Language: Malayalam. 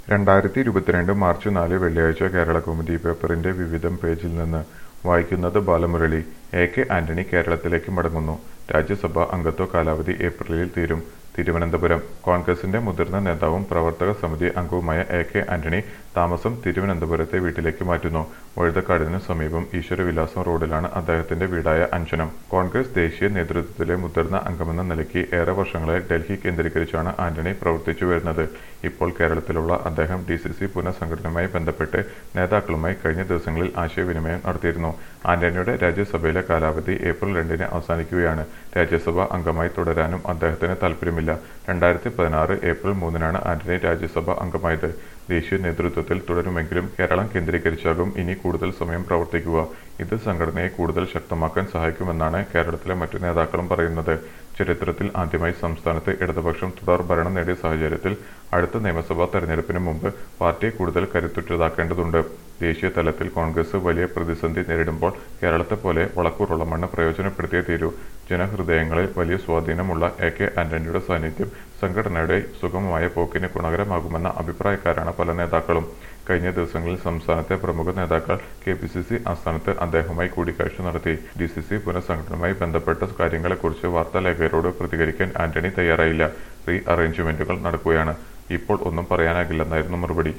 രണ്ടായിരത്തി ഇരുപത്തിരണ്ട് മാർച്ച് നാല് വെള്ളിയാഴ്ച കേരളകൗമുദി പേപ്പറിന്റെ വിവിധം പേജിൽ നിന്ന് വായിക്കുന്നത് ബാലമുരളി എ കെ ആന്റണി കേരളത്തിലേക്ക് മടങ്ങുന്നു രാജ്യസഭാ അംഗത്വ കാലാവധി ഏപ്രിലിൽ തീരും തിരുവനന്തപുരം കോൺഗ്രസിന്റെ മുതിർന്ന നേതാവും പ്രവർത്തക സമിതി അംഗവുമായ എ കെ ആന്റണി താമസം തിരുവനന്തപുരത്തെ വീട്ടിലേക്ക് മാറ്റുന്നു വഴുതക്കാടിന് സമീപം ഈശ്വരവിലാസം റോഡിലാണ് അദ്ദേഹത്തിന്റെ വീടായ അഞ്ചനം കോൺഗ്രസ് ദേശീയ നേതൃത്വത്തിലെ മുതിർന്ന അംഗമെന്ന നിലയ്ക്ക് ഏറെ വർഷങ്ങളായി ഡൽഹി കേന്ദ്രീകരിച്ചാണ് ആന്റണി പ്രവർത്തിച്ചു വരുന്നത് ഇപ്പോൾ കേരളത്തിലുള്ള അദ്ദേഹം ഡി സി സി പുനഃസംഘടനയുമായി ബന്ധപ്പെട്ട് നേതാക്കളുമായി കഴിഞ്ഞ ദിവസങ്ങളിൽ ആശയവിനിമയം നടത്തിയിരുന്നു ആന്റണിയുടെ രാജ്യസഭയിലെ കാലാവധി ഏപ്രിൽ രണ്ടിന് അവസാനിക്കുകയാണ് രാജ്യസഭാ അംഗമായി തുടരാനും അദ്ദേഹത്തിന് താൽപ്പര്യമില്ല രണ്ടായിരത്തി പതിനാറ് ഏപ്രിൽ മൂന്നിനാണ് ആന്റണി രാജ്യസഭ അംഗമായത് ദേശീയ നേതൃത്വത്തിൽ തുടരുമെങ്കിലും കേരളം കേന്ദ്രീകരിച്ചാകും ഇനി കൂടുതൽ സമയം പ്രവർത്തിക്കുക ഇത് സംഘടനയെ കൂടുതൽ ശക്തമാക്കാൻ സഹായിക്കുമെന്നാണ് കേരളത്തിലെ മറ്റു നേതാക്കളും പറയുന്നത് ചരിത്രത്തിൽ ആദ്യമായി സംസ്ഥാനത്ത് ഇടതുപക്ഷം തുടർ ഭരണം നേടിയ സാഹചര്യത്തിൽ അടുത്ത നിയമസഭാ തെരഞ്ഞെടുപ്പിന് മുമ്പ് പാർട്ടിയെ കൂടുതൽ കരുത്തുറ്റതാക്കേണ്ടതുണ്ട് ദേശീയ തലത്തിൽ കോൺഗ്രസ് വലിയ പ്രതിസന്ധി നേരിടുമ്പോൾ കേരളത്തെ പോലെ വളക്കൂറുള്ള മണ്ണ് പ്രയോജനപ്പെടുത്തിയേ തീരൂ ജനഹൃദയങ്ങളിൽ വലിയ സ്വാധീനമുള്ള എ കെ ആന്റണിയുടെ സാന്നിധ്യം സംഘടനയുടെ സുഗമമായ പോക്കിന് ഗുണകരമാകുമെന്ന അഭിപ്രായക്കാരാണ് പല നേതാക്കളും കഴിഞ്ഞ ദിവസങ്ങളിൽ സംസ്ഥാനത്തെ പ്രമുഖ നേതാക്കൾ കെ പി സി സി ആസ്ഥാനത്ത് അദ്ദേഹവുമായി കൂടിക്കാഴ്ച നടത്തി ഡി സി സി പുനഃസംഘടനയുമായി ബന്ധപ്പെട്ട കാര്യങ്ങളെക്കുറിച്ച് വാർത്താലേഖകരോട് പ്രതികരിക്കാൻ ആന്റണി തയ്യാറായില്ല റീ അറേഞ്ച്മെന്റുകൾ നടക്കുകയാണ് ഇപ്പോൾ ഒന്നും പറയാനാകില്ലെന്നായിരുന്നു മറുപടി